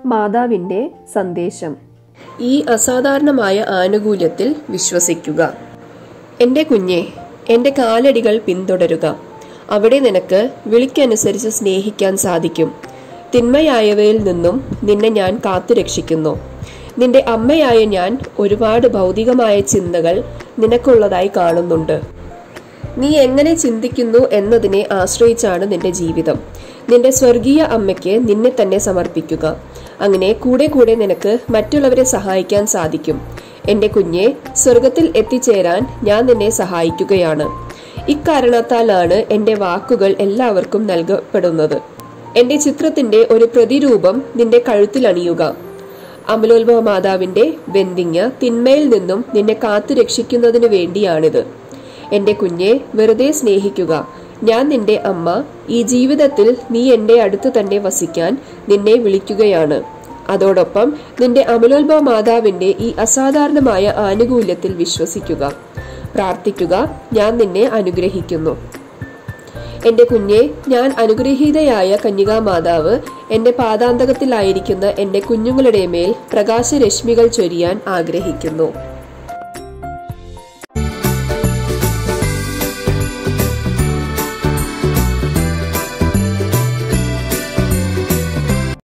മാതാവിന്റെ സന്ദേശം ഈ അസാധാരണമായ ആനുകൂല്യത്തിൽ വിശ്വസിക്കുക എൻ്റെ കുഞ്ഞെ എൻ്റെ കാലടികൾ പിന്തുടരുക അവിടെ നിനക്ക് വിളിക്കനുസരിച്ച് സ്നേഹിക്കാൻ സാധിക്കും തിന്മയായവയിൽ നിന്നും നിന്നെ ഞാൻ കാത്തുരക്ഷിക്കുന്നു നിന്റെ അമ്മയായ ഞാൻ ഒരുപാട് ഭൗതികമായ ചിന്തകൾ നിനക്കുള്ളതായി കാണുന്നുണ്ട് നീ എങ്ങനെ ചിന്തിക്കുന്നു എന്നതിനെ ആശ്രയിച്ചാണ് നിന്റെ ജീവിതം നിന്റെ സ്വർഗീയ അമ്മയ്ക്ക് നിന്നെ തന്നെ സമർപ്പിക്കുക അങ്ങനെ കൂടെ കൂടെ നിനക്ക് മറ്റുള്ളവരെ സഹായിക്കാൻ സാധിക്കും എന്റെ കുഞ്ഞെ സ്വർഗത്തിൽ എത്തിച്ചേരാൻ ഞാൻ നിന്നെ സഹായിക്കുകയാണ് ഇക്കാരണത്താലാണ് എന്റെ വാക്കുകൾ എല്ലാവർക്കും നൽകപ്പെടുന്നത് എന്റെ ചിത്രത്തിന്റെ ഒരു പ്രതിരൂപം നിന്റെ കഴുത്തിൽ അണിയുക അമലോത്ഭവ മാതാവിന്റെ വെന്തിങ് തിന്മയിൽ നിന്നും നിന്നെ കാത്തു രക്ഷിക്കുന്നതിനു വേണ്ടിയാണിത് എന്റെ കുഞ്ഞെ വെറുതെ സ്നേഹിക്കുക ഞാൻ നിന്റെ അമ്മ ഈ ജീവിതത്തിൽ നീ എന്റെ അടുത്ത് തന്നെ വസിക്കാൻ നിന്നെ വിളിക്കുകയാണ് അതോടൊപ്പം നിന്റെ അമലോത്ഭവ മാതാവിന്റെ ഈ അസാധാരണമായ ആനുകൂല്യത്തിൽ വിശ്വസിക്കുക പ്രാർത്ഥിക്കുക ഞാൻ നിന്നെ അനുഗ്രഹിക്കുന്നു എന്റെ കുഞ്ഞെ ഞാൻ അനുഗ്രഹീതയായ കന്യകാ മാതാവ് എന്റെ പാദാന്തകത്തിലായിരിക്കുന്ന എന്റെ കുഞ്ഞുങ്ങളുടെ മേൽ പ്രകാശരശ്മികൾ ചൊരിയാൻ ആഗ്രഹിക്കുന്നു